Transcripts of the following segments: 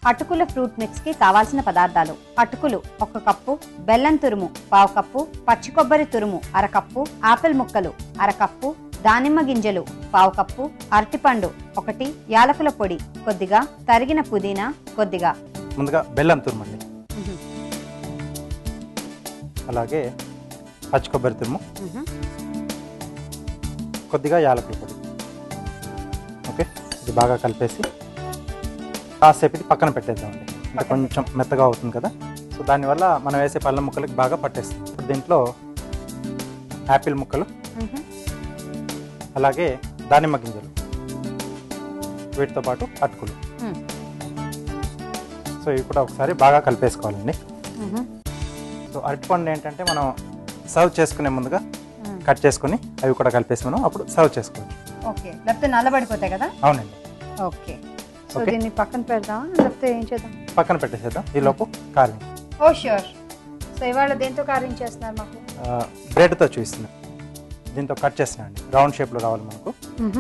అటుకుల fruit mix కి కావాల్సిన పదార్థాలు అటుకులు ఒక కప్పు బెల్లం తురుము పావు కప్పు పచ్చి కొబ్బరి తురుము అరకప్పు ఆపిల్ ముక్కలు అరకప్పు దానిమ్మ గింజలు పావు కప్పు అరటిపండు ఒకటి యాలకుల పొడి కొద్దిగా తరిగిన పుదీనా కొద్దిగా ముందుగా బెల్లం తురుమండి అలాగే పచ్చి కొబ్బరి తురుము కొద్దిగా యాలకుల పొడి ఓకే ఇది బాగా కలిపేసి కాసేపు ఇది పక్కన పెట్టేద్దామండి అంటే కొంచెం మెత్తగా అవుతుంది కదా సో దానివల్ల మనం వేసే పళ్ళ ముక్కలకి బాగా పట్టేస్తుంది ఇప్పుడు దీంట్లో యాపిల్ ముక్కలు అలాగే దానిమ్మ గింజలు వీటితో పాటు అటుకులు సో ఇవి కూడా ఒకసారి బాగా కలిపేసుకోవాలండి సో అరటిపండు ఏంటంటే మనం సర్వ్ చేసుకునే ముందుగా కట్ చేసుకొని అవి కూడా కలిపేసి మనం అప్పుడు సర్వ్ చేసుకోవచ్చు ఓకే లేకపోతే నల్లబడిపోతాయి కదా అవునండి ఓకే సో Okay. దీన్ని పక్కన పెడదాం లేకపోతే ఏం చేద్దాం పక్కన పెట్టేసేద్దాం ఈ లోపు కారం ఓ ష్యూర్ సో ఇవాళ దేంతో కారం చేస్తున్నారు మాకు బ్రెడ్తో చూపిస్తున్నాం దీంతో కట్ చేస్తున్నాం అండి రౌండ్ షేప్లో రావాలి మనకు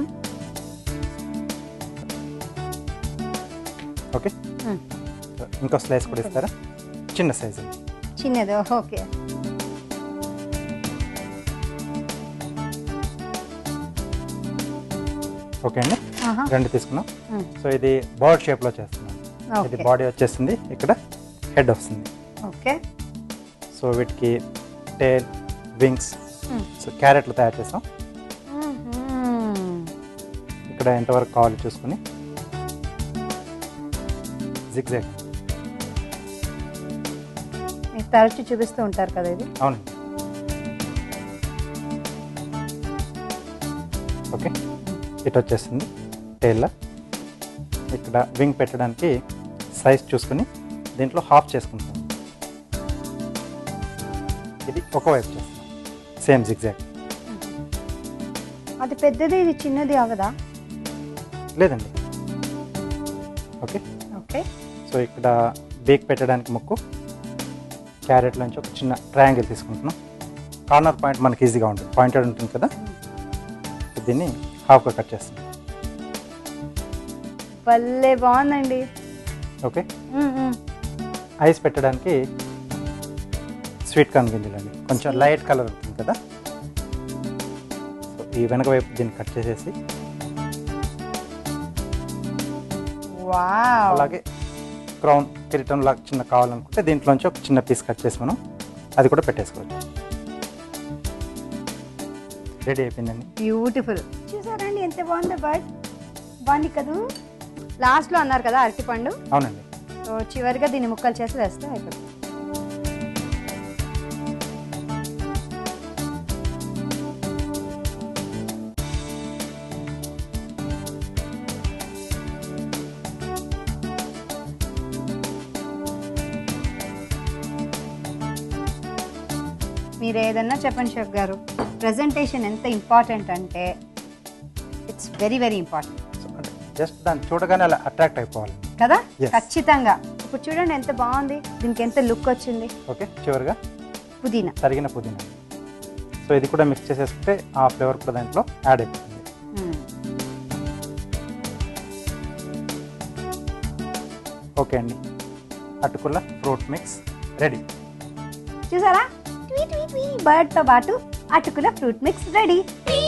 ఓకే మ్మ్. సో ఇంకో స్లైస్ కూడా ఇస్తారా చిన్న సైజు చిన్నది ఓకే ఓకే అండి ఆహా. రెండు తీసుకున్నాం మ్మ్. సో ఇది బర్డ్ షేప్లో చేస్తున్నాం ఇది ఓకే బాడీ వచ్చేసింది ఇక్కడ హెడ్ వస్తుంది ఓకే సో వీటికి టేల్ వింగ్స్ మ్మ్. సో క్యారెట్లు తయారు చేసాం మ్మ్. ఇక్కడ ఎంతవరకు కావాలో చూసుకొని జిగ్జాగ్ మీరు తరచు చూపిస్తూ ఉంటారు కదా ఇది అవునండి ఓకే ఇటు వచ్చేసింది టైల్లో ఇక్కడ వింగ్ పెట్టడానికి సైజ్ చూసుకొని దీంట్లో హాఫ్ చేసుకుంటాం ఇది ఒకవైపు చేస్తాం సేమ్ జిగ్జాగ్ అది పెద్దది ఇది చిన్నది అవదా లేదండి ఓకే ఓకే సో ఇక్కడ బేక్ పెట్టడానికి ముక్కు క్యారెట్ నుంచి ఒక చిన్న ట్రయాంగిల్ తీసుకుంటున్నాం కార్నర్ పాయింట్ మనకి ఈజీగా ఉంటుంది పాయింటెడ్ ఉంటుంది కదా సో దీన్ని హాఫ్గా కట్ చేస్తున్నాం భలే బాగుందండి ఓకే మ్మ్, మ్మ్. ఐస్ పెట్టడానికి స్వీట్ కార్న్ గింజలు అండి కొంచెం లైట్ కలర్ ఉంటుంది కదా సో ఈ వెనక వైపు దీన్ని కట్ చేసేసి వావ్ అలాగే క్రౌన్ కిరీటం లాగా చిన్న కావాలనుకుంటే దీంట్లోంచి ఒక చిన్న పీస్ కట్ చేసి మనం అది కూడా పెట్టేసుకోవచ్చు రెడీ అయిపోయిందండి బ్యూటిఫుల్ చూసారండి ఎంత బాగుందో బర్డ్ బాగుంది కదూ లాస్ట్లో అన్నారు కదా అరటిపండు అవునండి సో చివరిగా దీన్ని ముక్కలు చేసి వేస్తే అయిపోతుంది మీరు ఏదన్నా చెప్పండి షెఫ్ గారు ప్రజెంటేషన్ ఎంత ఇంపార్టెంట్ అంటే it's very very important so అంటే జస్ట్ దాన్ని చూడగానే అలా అట్రాక్ట్ అయిపోవాలి కదా Yes. ఖచ్చితంగా ఇప్పుడు చూడండి ఎంత బాగుంది దీనికి ఎంత లుక్ వచ్చింది ఓకే చివరిగా పుదీనా తరిగిన పుదీనా సో ఇది కూడా మిక్స్ చేసేసుకుంటే ఆ ఫ్లేవర్ కూడా దాంట్లో యాడ్ అయిపోతుంది మ్మ్. ఓకే అండి అటుకుల ఫ్రూట్ మిక్స్ రెడీ చూసారా ట్వీ ట్వీ ట్వీ బర్డ్ తో పాటు అటుకుల ఫ్రూట్ మిక్స్ రెడీ Tweet,